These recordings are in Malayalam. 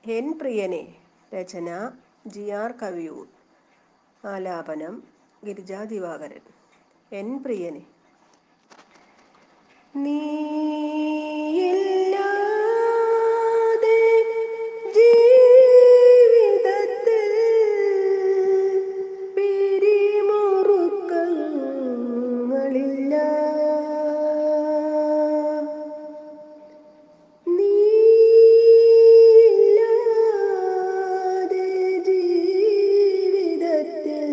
എൻ പ്രിയനെ രചന ജി ആർ കവിയൂർ ആലാപനം ഗിരിജാ ദിവാകരൻ എൻ പ്രിയനെ നീയില്ലാതെ ജീവിതത്തിൽ പിരിമുറുക്കങ്ങളില്ല നീയില്ലാതെ ജീവിതത്തിൽ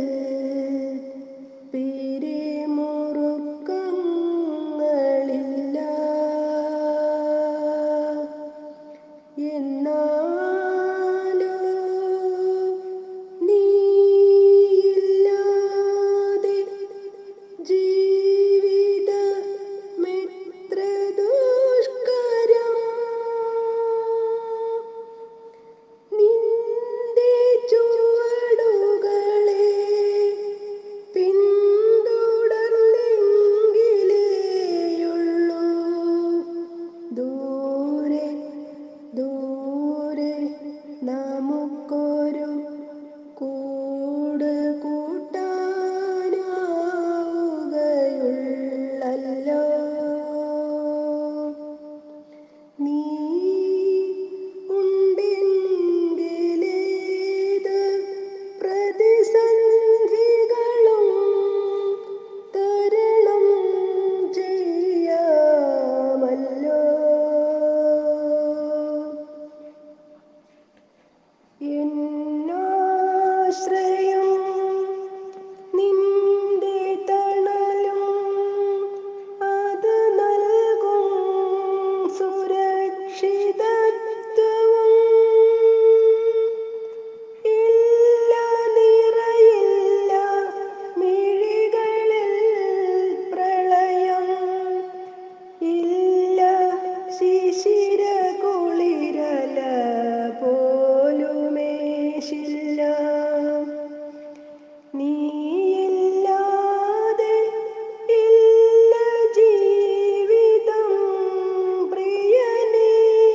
പിരിമുറുക്കങ്ങളില്ല എന്നാലോ നീയില്ലാതെ ജീവിതമെത്ര ദുഷ്കരം നിന്റെ ചുവടുകളെ പിന്തുടർന്നെങ്കിലേയുള്ളൂ ദൂരെ ദൂരെ നമുക്കൊരു കൂട് കൂട്ടാനാവുകയുള്ളല്ലോ നീ ഉണ്ടെങ്കിലേത് പ്രതിസന്ധികളും തരണം ചെയ്യാമല്ലോ എന്നാശ്രയം നിന്റെ തണലും അത് നൽകും സുരക്ഷിതത്വവും ഇല്ല നിറയില്ല മിഴികളിൽ പ്രളയം ഇല്ല ശിശിര കുളിരല പോലുമേശില്ല നീയില്ലാതെ ഇല്ല ജീവിതം പ്രിയനേ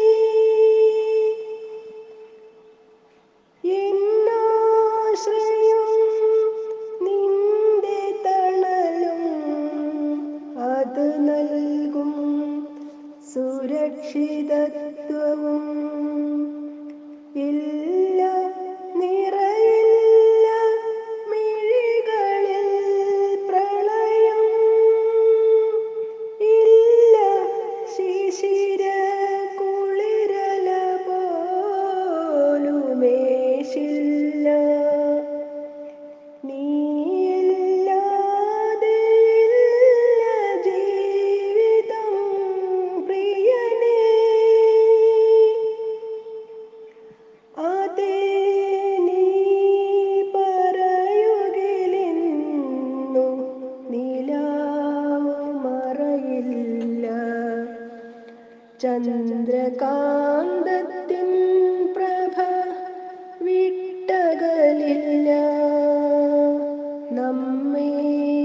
എന്നാശ്രയം നിന്റെ തണലും അത് നൽകും സുരക്ഷിതത്വവും ഇല്ല നിറയില്ല മിഴികളിൽ പ്രളയം ഇല്ല ശിശിര കുളിരല പോലുമേശില്ല നീയില്ലാതെ ഇല്ല ജീവിതം പ്രിയനേ അതേ നീ പറയുകിലിന്നു നിലാവു മറയില്ല ചന്ദ്രകാന്തത്തിൻ പ്രഭ വിട്ടകലില്ല നമ്മെ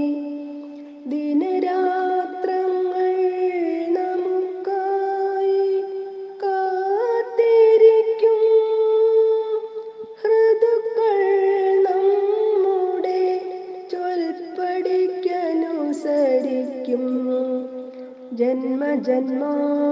ദിനരാത്രങ്ങൾ നമുക്കായി കാത്തിരിക്കും ഋതുക്കൾ നമ്മുടെ ചൊൽപ്പടിക്കനുസരിക്കും ജന്മജന്മാന്തരങ്ങൾ